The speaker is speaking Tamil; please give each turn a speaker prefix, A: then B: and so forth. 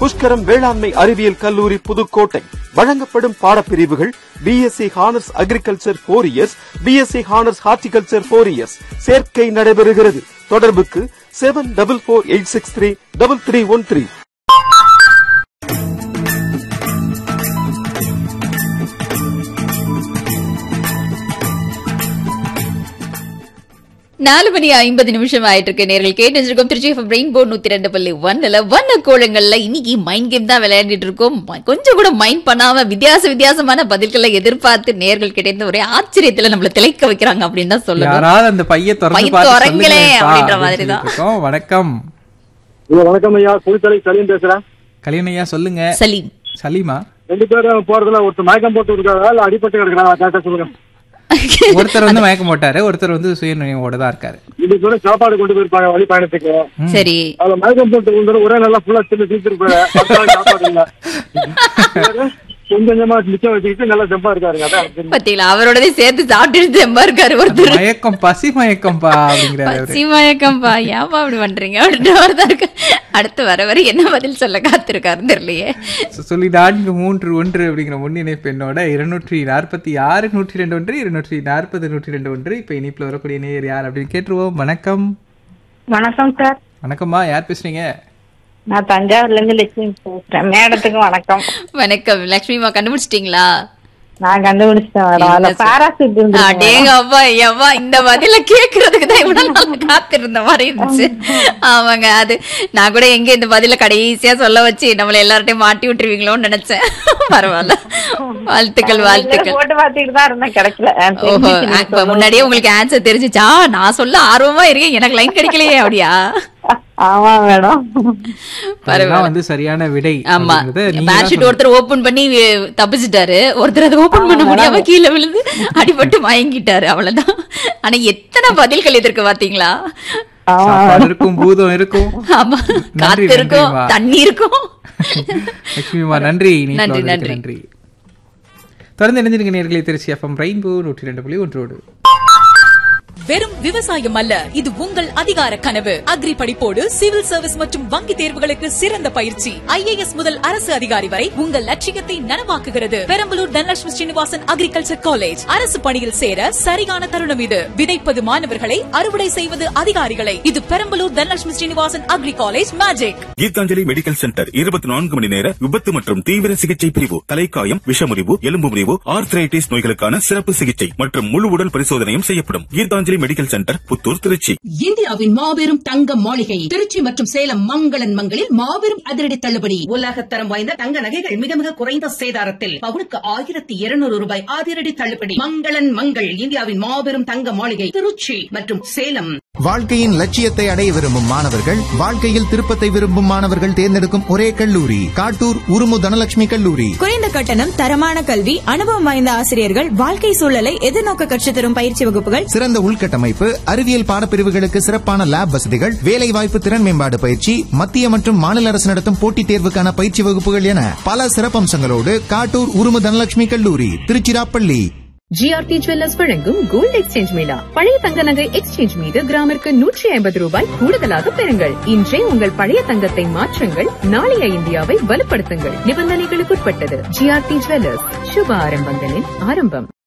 A: புஷ்கரம் வேளாண்மை அறிவியல் கல்லூரி புதுக்கோட்டை வழங்கப்படும் பாடப்பிரிவுகள் BSc honours agriculture four years BSc honours horticulture four years சேர்க்கை நடைபெறுகிறது தொடர்புக்கு seven double four eight six three double three one three
B: நாலு மணி ஐம்பது நிமிஷம் ஆயிட்டு இருக்கு நேர்கள் கேட்டு வச்சிருக்கோம் திருச்சி ரெயின்போ நூத்தி ரெண்டு புள்ளி ஒன்னுல வண்ண கோலங்கள்ல இன்னைக்கு மைண்ட் கேம் தான் விளையாடிட்டு இருக்கோம் ம- கொஞ்சம் கூட மைண்ட் பண்ணாம வித்தியாச வித்தியாசமான பதில்களை எதிர்பார்த்து நேர்கள் கிட்ட இருந்து ஒரே ஆச்சரியத்துல நம்மள திளைக்க வைக்கிறாங்க அப்படின்னு தான் சொல்லணும்
C: யாராவது அந்த பைய திறந்து
B: பைய
C: பார்த்து
B: திறங்களே
C: சொல்லுங்களேன்ப்பா
B: அப்படின்ற
C: அப்படின்னு
B: மாதிரி தான்.
C: சொல்லிட்டு இருக்கோம். வணக்கம்
D: ஐயா, வணக்கம் ஐயா குளித்தலை சலீம் பேசுறேன்
C: கல்யாணையா சொல்லுங்க
B: சலீம்
C: சலீமா
D: ரெண்டு பேரும் போறதுல ஒருத்தர் மயக்கம் போட்டு இருக்காரா இல்ல அடிபட்டு கிடக்குறாங்க கரெக்டா சொல்லுங்க
C: ஒருத்தர் வந்து மயக்கம் போட்டாரு ஒருத்தர் வந்து சுயநினைவோட தான் இருக்காரு
D: ரெண்டு பேரும் சாப்பாடு கொண்டு போயிருப்பாங்க வழி பயணத்துக்கு
B: சரி
D: அதுல மயக்கம் போட்டு விழுந்தது ஒரே நல்லா ஃபுல்லா தின்னு தீர்த்து போயிட சாப்பாடு இல்ல இவரு கொஞ்சம் கொஞ்சமா மிச்சம் வச்சுக்கிட்டு நல்லா செம்பா இருக்காருங்க அதான் தெரியும்.
B: பத்தீங்களா அவரோடதே சேர்த்து சாப்பிட்டு தெம்பா இருக்காரு ஒருத்தர்
C: மயக்கம் பசி மயக்கம்பா அப்படிங்கிறாரு அவரு.
B: பசி மயக்கம்பா ஏன்பா அப்படி பண்றீங்க அப்படின்ற மாதிரி தான் இருக்கு அடுத்து வர வர என்ன பதில் சொல்ல காத்திருக்காருன்னு தெரியலையே
C: சொ- சொல்லி நான்கு மூன்று ஒன்று அப்படிங்கிற முன்னிணைப்பு என்னோட இருநூற்றி நாற்பத்தி ஆறு நூற்றி ரெண்டு ஒன்று இருநூற்றி நாற்பது நூற்றி ரெண்டு ஒன்று இப்ப இனிப்புல வரக்கூடிய நேயர் யார் அப்படின்னு கேட்டுருவோம் வணக்கம்
E: வணக்கம் சார்
C: வணக்கம்மா யார் பேசுறீங்க
E: நான் தஞ்சாவூர்ல இருந்து லட்சுமி பேசுறேன் மேடத்துக்கு வணக்கம்
B: வணக்கம் லட்சுமிமா கண்டுபிடிச்சிட்டீங்களா
E: நான் கண்டுபிடிச்சேன் மேடம் அதுல
B: இல்ல சார்.
E: பாராசூட் இருந்து
B: அடேங்க அப்பா எவ்வா இந்த பதில கேக்குறதுக்கு தான் இவ்வளவு நாள் காத்திருந்த மாதிரி இருந்துச்சு ஆமாங்க அது நான் கூட எங்க இந்த பதில கடைசியா சொல்ல வச்சு நம்மள எல்லார்ட்டையும் மாட்டி விட்டுருவீங்களோன்னு நினைச்சேன் பரவாயில்ல வாழ்த்துக்கள் வாழ்த்துக்கள்
E: போட்டு பாத்துக்கிட்டு தான் இருந்தேன் கிடைக்கல
B: ஓஹோ
E: தெரிஞ்சுச்சு நீங்க
B: அப்ப முன்னாடியே உங்களுக்கு ஆன்சர் தெரிஞ்சுச்சா நான் சொல்ல ஆர்வமா இருக்கேன் எனக்கு லைன் கிடைக்கலையே அப்படியா
E: ஆமா மேடம்
C: அதுதான் வந்து சரியான விடை
B: ஆமா
C: அப்படிங்கறத நீங்க தான்
B: பேட்ஷீட் ஒருத்தர் ஓபன் பண்ணி வி- தப்பிச்சிட்டாரு ஒருத்தர் அதை ஓபன் பண்ண முடியாம கீழே விழுந்து அடிபட்டு மயங்கிட்டாரு அவ்வளவுதான் ஆனா எத்தனை பதில்கள் இதற்கு பாத்தீங்களா
C: சாப்பாடு இருக்கும் பூதம் இருக்கும்
B: ஆமா
C: நன்றி,
B: காத்து இருக்கும்
C: நன்றிம்மா.
B: தண்ணி இருக்கும்
C: லட்சுமிமா நன்றி இனிப்புல
B: நன்றி,
C: வந்ததுக்கு
B: நன்றி.
C: நன்றி தொடர்ந்து இணைந்திருக்க நேர்களை திருச்சி எஃப்எம் ரெயின்போ நூற்றி ரெண்டு புள்ளி ஒன்றோடு
F: வெறும் விவசாயம் அல்ல இது உங்கள் அதிகார கனவு அக்ரி படிப்போடு சிவில் சர்வீஸ் மற்றும் வங்கி தேர்வுகளுக்கு சிறந்த பயிற்சி ஐஏஎஸ் முதல் அரசு அதிகாரி வரை உங்கள் லட்சியத்தை நனவாக்குகிறது பெரம்பலூர் தனலட்சுமி ஸ்ரீனிவாசன் அக்ரிகல்ச்சர் காலேஜ் அரசு பணியில் சேர சரியான தருணம் இது விதைப்பது மாணவர்களை அறுவடை செய்வது அதிகாரிகளை இது பெரம்பலூர் தனலட்சுமி ஸ்ரீனிவாசன் அக்ரி காலேஜ் மேஜிக்
G: கீதாஞ்சலி மெடிக்கல் சென்டர் இருபத்தி நான்கு மணி நேர விபத்து மற்றும் தீவிர சிகிச்சை பிரிவு தலைக்காயம் விஷமுறிவு எலும்பு முறிவு ஆர்த்ரைட்டிஸ் நோய்களுக்கான சிறப்பு சிகிச்சை மற்றும் முழு உடல் பரிசோதனையும் செய்யப்படும் கீதாஞ்சலி மெடிக்கல் சென்டர் புத்தூர் திருச்சி
H: இந்தியாவின் மாபெரும் தங்க மாளிகை திருச்சி மற்றும் சேலம் மங்களன் மங்களில் மாபெரும் அதிரடி தள்ளுபடி உலகத்தரம் வாய்ந்த தங்க நகைகள் மிக மிக குறைந்த சேதாரத்தில் பவுனுக்கு ஆயிரத்தி இருநூறு ரூபாய் அதிரடி தள்ளுபடி மங்களன் மங்கள் இந்தியாவின் மாபெரும் தங்க மாளிகை திருச்சி மற்றும் சேலம்
I: வாழ்க்கையின் லட்சியத்தை அடைய விரும்பும் மாணவர்கள் வாழ்க்கையில் திருப்பத்தை விரும்பும் மாணவர்கள் தேர்ந்தெடுக்கும் ஒரே கல்லூரி காட்டூர் உருமு தனலட்சுமி கல்லூரி
J: குறைந்த கட்டணம் தரமான கல்வி அனுபவம் வாய்ந்த ஆசிரியர்கள் வாழ்க்கை சூழலை எதிர்நோக்க கற்றுத் தரும் பயிற்சி வகுப்புகள்
I: சிறந்த உள்கட்டமைப்பு அறிவியல் பாடப்பிரிவுகளுக்கு சிறப்பான லேப் வசதிகள் வேலைவாய்ப்பு திறன் மேம்பாடு பயிற்சி மத்திய மற்றும் மாநில அரசு நடத்தும் போட்டித் தேர்வுக்கான பயிற்சி வகுப்புகள் என பல சிறப்பம்சங்களோடு காட்டூர் உருமு தனலட்சுமி கல்லூரி திருச்சிராப்பள்ளி
K: ஜிஆர்டி ஜுவல்லர்ஸ் வழங்கும் கோல்டு எக்ஸ்சேஞ்ச் மேளா பழைய தங்க நகை எக்ஸ்சேஞ்ச் மீது கிராமிற்கு நூற்றி ஐம்பது ரூபாய் கூடுதலாக பெறுங்கள் இன்றே உங்கள் பழைய தங்கத்தை மாற்றுங்கள் நாளைய இந்தியாவை வலுப்படுத்துங்கள் நிபந்தனைகளுக்குட்பட்டது ஜிஆர்டி ஜுவல்லர்ஸ் சுப ஆரம்பங்களின் ஆரம்பம்